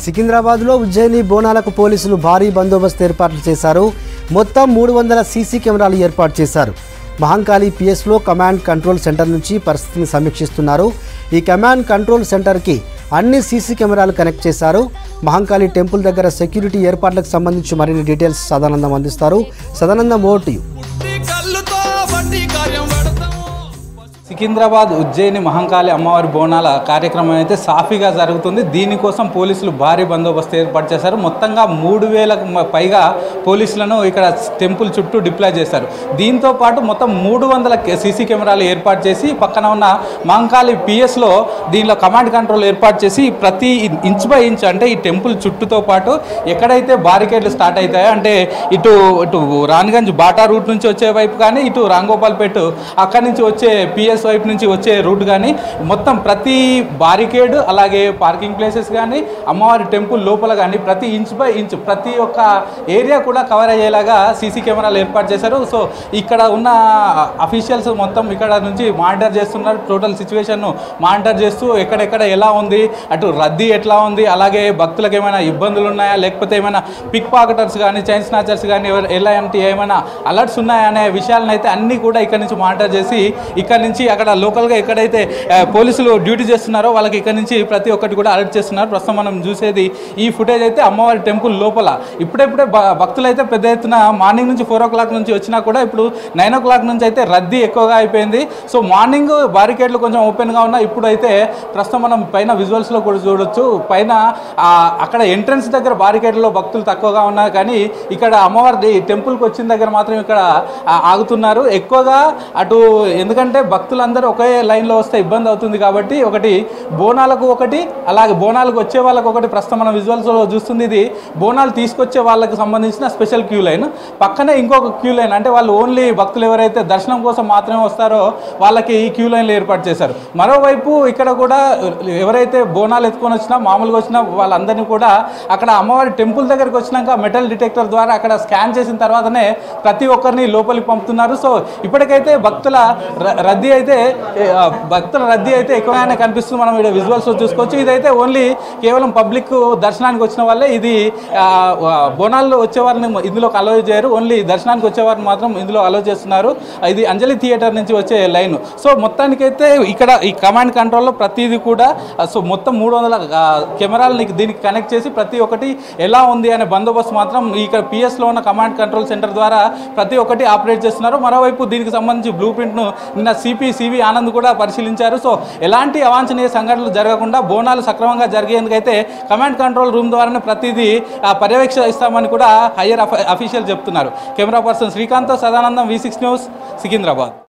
సికింద్రాబాద్లో ఉజ్జయిని బోనాలకు పోలీసులు భారీ బందోబస్తు ఏర్పాట్లు చేశారు మొత్తం మూడు వందల సీసీ కెమెరాలు ఏర్పాటు చేశారు మహంకాళి పిఎస్లో కమాండ్ కంట్రోల్ సెంటర్ నుంచి పరిస్థితిని సమీక్షిస్తున్నారు ఈ కమాండ్ కంట్రోల్ సెంటర్కి అన్ని సీసీ కెమెరాలు కనెక్ట్ చేశారు మహంకాళి టెంపుల్ దగ్గర సెక్యూరిటీ ఏర్పాట్లకు సంబంధించి మరిన్ని డీటెయిల్స్ సదానందం అందిస్తారు సదానందం ఓటు పుట్టి కళ్ళుతో బట్టి కార్యం పెడతాం సికింద్రాబాద్ ఉజ్జయిని మహంకాళి అమ్మవారి బోనాల కార్యక్రమం అయితే సాఫీగా జరుగుతుంది దీనికోసం పోలీసులు భారీ బందోబస్తు ఏర్పాటు చేశారు మొత్తంగా మూడు వేలకు మ- పైగా పోలీసులను ఇక్కడ టెంపుల్ చుట్టూ డిప్లాయ్ చేశారు దీంతో పాటు మొత్తం మూడు వందల సీసీ కెమెరాలు ఏర్పాటు చేసి పక్కన ఉన్న మహంకాళి పిఎస్లో దీనిలో కమాండ్ కంట్రోల్ ఏర్పాటు చేసి ప్రతి ఇంచ్ బై ఇంచ్ అంటే ఈ టెంపుల్ చుట్టూతో పాటు ఎక్కడైతే బారికేడ్లు స్టార్ట్ అవుతాయో అంటే ఇటు ఇటు రాణిగంజ్ బాటా రూట్ నుంచి వచ్చే వైపు కానీ ఇటు రాంగోపాల్పేట అక్కడి నుంచి వచ్చే పిఎస్ వైపు నుంచి వచ్చే రూట్ కానీ మొత్తం ప్రతి బారికేడ్ అలాగే పార్కింగ్ ప్లేసెస్ కానీ అమ్మవారి టెంపుల్ లోపల కానీ ప్రతి ఇంచ్ బై ఇంచ్ ప్రతి ఒక్క ఏరియా కూడా కవర్ అయ్యేలాగా సీసీ కెమెరాలు ఏర్పాటు చేశారు సో ఇక్కడ ఉన్న అఫీషియల్స్ మొత్తం ఇక్కడ నుంచి మానిటర్ చేస్తున్నారు టోటల్ సిచ్యువేషన్ను మానిటర్ చేస్తూ ఎక్కడెక్కడ ఎలా ఉంది అటు రద్దీ ఎట్లా ఉంది అలాగే భక్తులకు ఏమైనా ఇబ్బందులు ఉన్నాయా లేకపోతే ఏమైనా పిక్ పాకెటర్స్ కానీ చైన్ స్నాచర్స్ కానీ ఎవరు ఎలాంటి ఏమైనా అలర్ట్స్ ఉన్నాయా అనే విషయాలను అయితే అన్నీ కూడా ఇక్కడ నుంచి మానిటర్ చేసి ఇక్కడ నుంచి అక్కడ లోకల్గా ఎక్కడైతే ఆ, పోలీసులు డ్యూటీ చేస్తున్నారో వాళ్ళకి ఇక్కడ నుంచి ప్రతి ఒక్కటి కూడా అలర్ట్ చేస్తున్నారు ప్రస్తుతం మనం చూసేది ఈ ఫుటేజ్ అయితే అమ్మవారి టెంపుల్ లోపల ఇప్పుడెప్పుడే భ- భక్తులు అయితే పెద్ద ఎత్తున మార్నింగ్ నుంచి ఫోర్ ఓ క్లాక్ నుంచి వచ్చినా కూడా ఇప్పుడు నైన్ ఓ క్లాక్ నుంచి అయితే రద్దీ ఎక్కువగా అయిపోయింది సో మార్నింగ్ బారికేడ్లు కొంచెం ఓపెన్గా ఉన్నా ఇప్పుడు అయితే ప్రస్తుతం మనం పైన విజువల్స్లో కూడా చూడొచ్చు పైన ఆ, అక్కడ ఎంట్రన్స్ దగ్గర బారికేడ్లో భక్తులు తక్కువగా ఉన్నారు కానీ ఇక్కడ అమ్మవారి టెంపుల్కి వచ్చిన దగ్గర మాత్రం ఇక్కడ ఆ, ఆగుతున్నారు ఎక్కువగా అటు ఎందుకంటే భక్తులందరూ ఒకే లైన్లో వస్తే ఇబ్బంది అవుతుంది కాబట్టి ఒకటి బోనాలకు ఒకటి అలాగే బోనాలకు వచ్చే వాళ్ళకి ఒకటి ప్రస్తుతం మనం విజువల్స్లో చూస్తుంది ఇది బోనాలు తీసుకొచ్చే వాళ్ళకి సంబంధించిన స్పెషల్ క్యూ లైన్ పక్కనే ఇంకొక క్యూ లైన్ అంటే వాళ్ళు ఓన్లీ భక్తులు ఎవరైతే దర్శనం కోసం మాత్రమే వస్తారో వాళ్ళకి ఈ క్యూ లైన్లు ఏర్పాటు చేశారు మరోవైపు ఇక్కడ కూడా ఎవరైతే బోనాలు ఎత్తుకొని వచ్చినా మామూలుగా వచ్చినా వాళ్ళందరినీ కూడా అక్కడ అమ్మవారి టెంపుల్ దగ్గరికి వచ్చినాక మెటల్ డిటెక్టర్ ద్వారా అక్కడ స్కాన్ చేసిన తర్వాతనే ప్రతి ఒక్కరిని లోపలికి పంపుతున్నారు సో ఇప్పటికైతే భక్తుల ర- రద్దీ అయితే ఏ, ఆ, భక్తుల రద్దీ అయితే ఎక్కువగానే కనిపిస్తుంది మనం ఇక్కడ విజువల్స్ చూసుకోవచ్చు ఇదైతే ఓన్లీ కేవలం పబ్లిక్ దర్శనానికి వచ్చిన వాళ్ళే ఇది ఆ, ఆ, బోనాల్లో వచ్చేవారిని ఇందులోకి అలో చేయరు ఓన్లీ దర్శనానికి వచ్చేవారిని మాత్రం ఇందులో అలో చేస్తున్నారు ఇది అంజలి థియేటర్ నుంచి వచ్చే లైన్ సో మొత్తానికైతే ఇక్కడ ఈ కమాండ్ కంట్రోల్లో ప్రతిదీ కూడా ఆ, సో మొత్తం మూడు వందల ఆ, కెమెరాలని దీనికి కనెక్ట్ చేసి ప్రతి ఒక్కటి ఎలా ఉంది అనే బందోబస్తు మాత్రం ఇక్కడ పిఎస్లో ఉన్న కమాండ్ కంట్రోల్ సెంటర్ ద్వారా ప్రతి ఒక్కటి ఆపరేట్ చేస్తున్నారు మరోవైపు దీనికి సంబంధించి బ్లూ ప్రింట్ను నిన్న సిపి సివి ఆనంద్ కూడా పరిశీలించారు సో ఎలాంటి అవాంఛనీయ సంఘటనలు జరగకుండా బోనాలు సక్రమంగా జరిగేందుకైతే కమాండ్ కంట్రోల్ రూమ్ ద్వారానే ప్రతిదీ ఆ, పర్యవేక్షిస్తామని కూడా హయ్యర్ అఫీషియల్ చెప్తున్నారు camera person Srikanth Sadanandam V six news Secunderabad